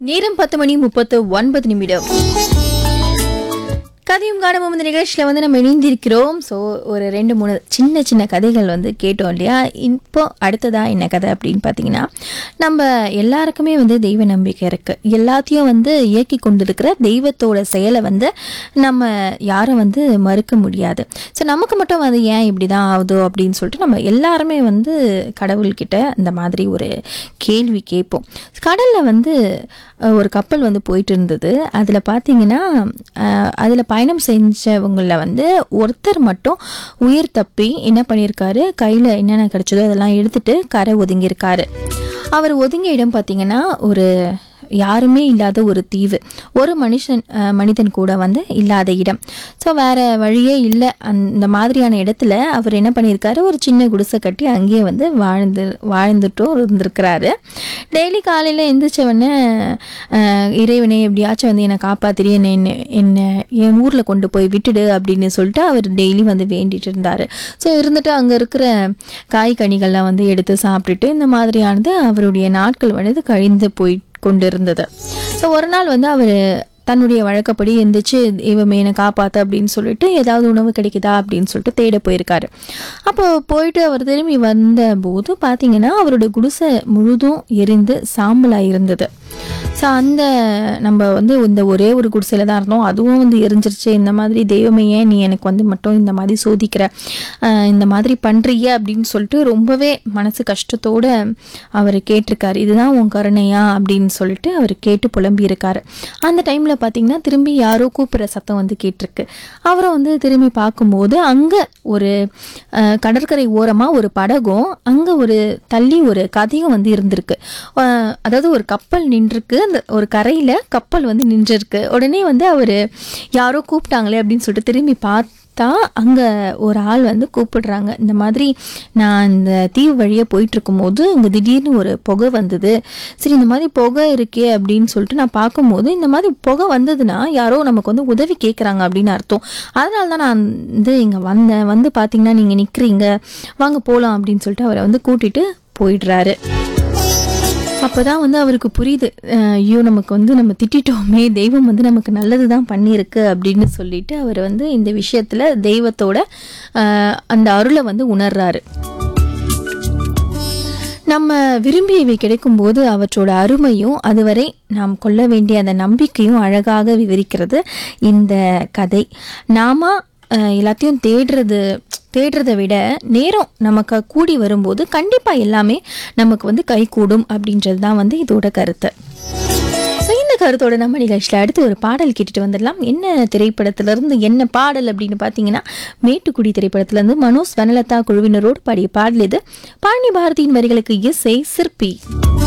நேரம் பத்து மணி முப்பத்து ஒன்பது நிமிடம் கதையும் காணவும் இந்த நிகழ்ச்சியில் வந்து நம்ம இணைந்திருக்கிறோம் ஸோ ஒரு ரெண்டு மூணு சின்ன சின்ன கதைகள் வந்து கேட்டோம் இல்லையா இப்போ அடுத்ததா என்ன கதை அப்படின்னு பார்த்தீங்கன்னா நம்ம எல்லாருக்குமே வந்து தெய்வ நம்பிக்கை இருக்குது எல்லாத்தையும் வந்து இயக்கி கொண்டிருக்கிற தெய்வத்தோட செயலை வந்து நம்ம யாரும் வந்து மறுக்க முடியாது ஸோ நமக்கு மட்டும் அது ஏன் இப்படி தான் ஆகுதோ அப்படின்னு சொல்லிட்டு நம்ம எல்லாருமே வந்து கடவுள்கிட்ட இந்த மாதிரி ஒரு கேள்வி கேட்போம் கடலில் வந்து அஹ், ஒரு கப்பல் வந்து போயிட்டு இருந்தது அதில் பார்த்தீங்கன்னா அதில் பயணம் செஞ்சவங்கள வந்து ஒருத்தர் மட்டும் உயிர் தப்பி என்ன பண்ணியிருக்காரு கையில் என்னென்ன கிடைச்சதோ அதெல்லாம் எடுத்துட்டு கரை ஒதுங்கியிருக்காரு அவர் ஒதுங்கிய இடம் பார்த்தீங்கன்னா ஒரு யாருமே இல்லாத ஒரு தீவு ஒரு மனுஷன் அஹ், மனிதன் கூட வந்து இல்லாத இடம் ஸோ வேற வழியே இல்லை அந்த மாதிரியான இடத்துல அவர் என்ன பண்ணியிருக்காரு ஒரு சின்ன குடிசை கட்டி அங்கேயே வந்து வாழ்ந்து வாழ்ந்துட்டும் இருந்திருக்கிறாரு டெய்லி காலையில் எந்திரிச்சவொடனே இறைவனை எப்படியாச்சும் வந்து என்னை காப்பாத்திரி என்னை என்ன என்னை என் ஊரில் கொண்டு போய் விட்டுடு அப்படின்னு சொல்லிட்டு அவர் டெய்லி வந்து வேண்டிட்டு இருந்தார் ஸோ இருந்துட்டு அங்கே இருக்கிற காய் கனிகள்லாம் வந்து எடுத்து சாப்பிட்டுட்டு இந்த மாதிரியானது அவருடைய நாட்கள் வந்து கழிந்து போய் கொண்டு இருந்தது ஸோ ஒரு நாள் வந்து அவர் தன்னுடைய வழக்கப்படி எந்திரிச்சு இவமே என்னை காப்பாத்து அப்படின்னு சொல்லிட்டு ஏதாவது உணவு கிடைக்குதா அப்படின்னு சொல்லிட்டு தேட போயிருக்காரு அப்போ போயிட்டு அவர் திரும்பி வந்த போது பார்த்தீங்கன்னா அவரோட குடிசை முழுதும் எரிந்து சாம்பலாக இருந்தது ஸோ அந்த நம்ம வந்து இந்த ஒரே ஒரு குடிசையில் தான் இருந்தோம் அதுவும் வந்து எரிஞ்சிருச்சு இந்த மாதிரி தெய்வமே ஏன் நீ எனக்கு வந்து மட்டும் இந்த மாதிரி சோதிக்கிற ஆஹ் இந்த மாதிரி பண்ணுறிய அப்படின்னு சொல்லிட்டு ரொம்பவே மனசு கஷ்டத்தோட அவர் கேட்டிருக்காரு இதுதான் உன் கருணையா அப்படின்னு சொல்லிட்டு அவர் கேட்டு புலம்பி இருக்காரு அந்த டைமில் பார்த்தீங்கன்னா திரும்பி யாரோ கூப்பிட்ற சத்தம் வந்து கேட்டிருக்கு அவரை வந்து திரும்பி பார்க்கும்போது அங்கே ஒரு ஆஹ் கடற்கரை ஓரமாக ஒரு படகும் அங்கே ஒரு தள்ளி ஒரு கதையும் வந்து இருந்திருக்கு ஆஹ் அதாவது ஒரு கப்பல் நின்றுருக்கு அந்த ஒரு கரையில் கப்பல் வந்து நின்றுருக்கு உடனே வந்து அவர் யாரோ கூப்பிட்டாங்களே அப்படின்னு சொல்லிட்டு திரும்பி பார்த்தா அங்கே ஒரு ஆள் வந்து கூப்பிடுறாங்க இந்த மாதிரி நான் இந்த தீவு வழியாக போயிட்டு இருக்கும்போது இங்கே திடீர்னு ஒரு புகை வந்தது சரி இந்த மாதிரி புகை இருக்கே அப்படின்னு சொல்லிட்டு நான் பார்க்கும்போது இந்த மாதிரி புகை வந்ததுன்னா யாரோ நமக்கு வந்து உதவி கேட்குறாங்க அப்படின்னு அர்த்தம் அதனால தான் நான் வந்து இங்கே வந்தேன் வந்து பார்த்தீங்கன்னா நீங்கள் நிற்கிறீங்க வாங்க போகலாம் அப்படின்னு சொல்லிட்டு அவரை வந்து கூட்டிட்டு போயிடுறாரு அப்பதான் வந்து அவருக்கு புரியுது அஹ் ஐயோ நமக்கு வந்து நம்ம திட்டிட்டோமே தெய்வம் வந்து நமக்கு நல்லது தான் பண்ணியிருக்கு அப்படின்னு சொல்லிட்டு அவர் வந்து இந்த விஷயத்துல தெய்வத்தோட அஹ், அந்த அருளை வந்து உணர்றாரு நம்ம விரும்பியவை கிடைக்கும்போது அவற்றோட அருமையும் அதுவரை நாம் கொள்ள வேண்டிய அந்த நம்பிக்கையும் அழகாக விவரிக்கிறது இந்த கதை நாம அஹ், எல்லாத்தையும் தேடுறது தேடுறதை விட நேரம் நமக்கு கூடி வரும்போது கண்டிப்பாக எல்லாமே நமக்கு வந்து கை கூடும் அப்படின்றது தான் வந்து இதோட கருத்து ஸோ இந்த கருத்தோட நம்ம நிகழ்ச்சியில் அடுத்து ஒரு பாடல் கேட்டுட்டு வந்துடலாம் என்ன திரைப்படத்திலிருந்து என்ன பாடல் அப்படின்னு பார்த்தீங்கன்னா மேட்டுக்குடி திரைப்படத்திலிருந்து மனோஜ் வனலதா குழுவினரோடு பாடிய பாடல் இது பழனி பாரதியின் வரிகளுக்கு இசை சிற்பி